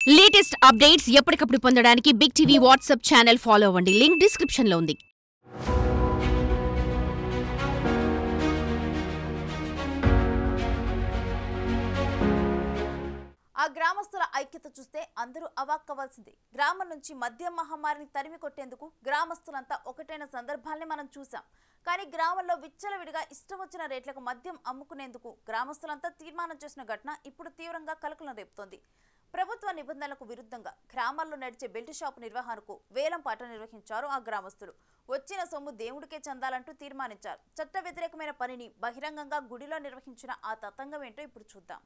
latest updates ఎప్పటికప్పుడు పొందడానికి big TV WhatsApp channel follow అవ్వండి లింక్ డిస్క్రిప్షన్ లో ఉంది ఆ గ్రామస్తుల ఐక్యత చూస్తే అందరూ అవాక్కవలసింది గ్రామం నుంచి మద్యం మహమ్మారిని తరిమి కొట్టేందుకు గ్రామస్తులంతా ఒకటైన సందర్భాల్ని మనం చూసాం కానీ గ్రామంలో విచ్చలవిడిగా ఇష్టం వచ్చిన రేట్లకు మద్యం అమ్ముకునేందుకు గ్రామస్తులంతా తీర్మానం చేసిన ఘటన ఇప్పుడు తీవ్రంగా కలకలం రేపుతోంది ప్రభుత్వ నిబంధనలకు విరుద్ధంగా గ్రామాల్లో నడిచే బెల్ట్ షాపు నిర్వహణకు వేలం పాట నిర్వహించారు ఆ గ్రామస్తులు వచ్చిన సొమ్ము దేవుడికే చెందాలంటూ తీర్మానించారు చట్ట వ్యతిరేకమైన పనిని బహిరంగంగా గుడిలో నిర్వహించిన ఆ తతంగం ఏంటో ఇప్పుడు చూద్దాం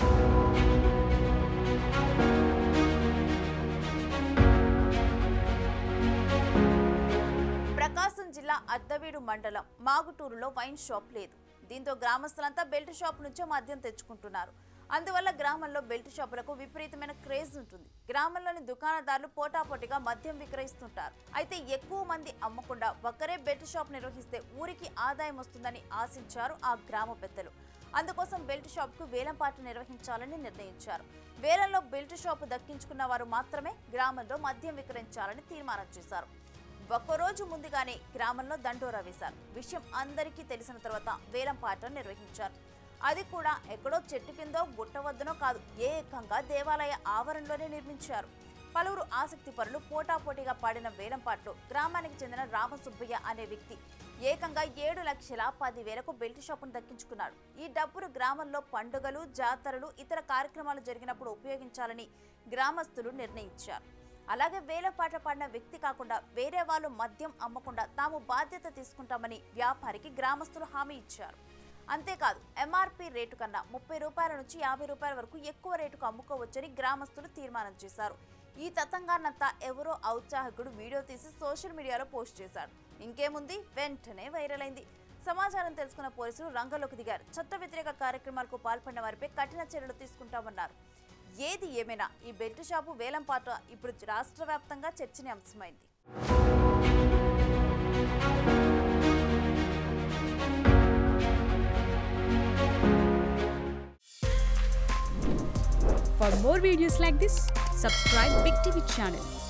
ప్రకాశం జిల్లా అద్దవీడు మండలం మాగుటూరులో వైన్ షాప్ లేదు దీంతో గ్రామస్తులంతా బెల్ట్ షాప్ నుంచే మద్యం తెచ్చుకుంటున్నారు అందువల్ల గ్రామంలో బెల్ట్ షాపులకు విపరీతమైన క్రేజ్ ఉంటుంది గ్రామంలోని దుకాణదారులు పోటాపోటీగా మద్యం విక్రయిస్తుంటారు అయితే ఎక్కువ మంది అమ్మకుండా ఒక్కరే బెల్ట్ షాప్ నిర్వహిస్తే ఊరికి ఆదాయం వస్తుందని ఆశించారు ఆ గ్రామ పెద్దలు అందుకోసం బెల్ట్ షాప్కు వేలంపాట నిర్వహించాలని నిర్ణయించారు వేలంలో బెల్ట్ షాపు దక్కించుకున్న వారు మాత్రమే గ్రామంలో మద్యం విక్రయించాలని తీర్మానం చేశారు ఒక్కరోజు ముందుగానే గ్రామంలో దండోరా వేశారు విషయం అందరికీ తెలిసిన తర్వాత వేలం పాట నిర్వహించారు అది కూడా ఎక్కడో చెట్టు కిందో గుట్ట వద్దనో కాదు ఏకంగా దేవాలయ ఆవరణలోనే నిర్మించారు పలువురు ఆసక్తి పరులు పోటాపోటీగా పాడిన వేలం పాటలో గ్రామానికి చెందిన రామసుబ్బయ్య అనే వ్యక్తి ఏకంగా ఏడు లక్షల పదివేలకు బెల్ట్ షాపును దక్కించుకున్నాడు ఈ డబ్బును గ్రామంలో పండుగలు జాతరలు ఇతర కార్యక్రమాలు జరిగినప్పుడు ఉపయోగించాలని గ్రామస్తులు నిర్ణయించారు అలాగే వేల పాట పాడిన వ్యక్తి కాకుండా వేరే వాళ్ళు మద్యం అమ్మకుండా తాము బాధ్యత తీసుకుంటామని వ్యాపారికి గ్రామస్తులు హామీ ఇచ్చారు అంతేకాదు ఎంఆర్పి రేటు కన్నా ముప్పై రూపాయల నుంచి యాభై రూపాయల వరకు ఎక్కువ రేటుకు అమ్ముకోవచ్చని గ్రామస్తులు తీర్మానం చేశారు ఈ తతంగాన్నంతా ఎవరో ఔత్సాహకుడు వీడియో తీసి సోషల్ మీడియాలో పోస్ట్ చేశాడు ఇంకేముంది వెంటనే వైరల్ అయింది సమాచారం తెలుసుకున్న పోలీసులు రంగంలోకి దిగారు చట్ట వ్యతిరేక కార్యక్రమాలకు పాల్పడిన వారిపై కఠిన చర్యలు తీసుకుంటామన్నారు ఏది ఏమైనా ఈ బెల్ట్ షాపు వేలం పాట ఇప్పుడు రాష్ట్ర వ్యాప్తంగా చర్చనీయాంశమైంది For more videos like this, subscribe Big TV channel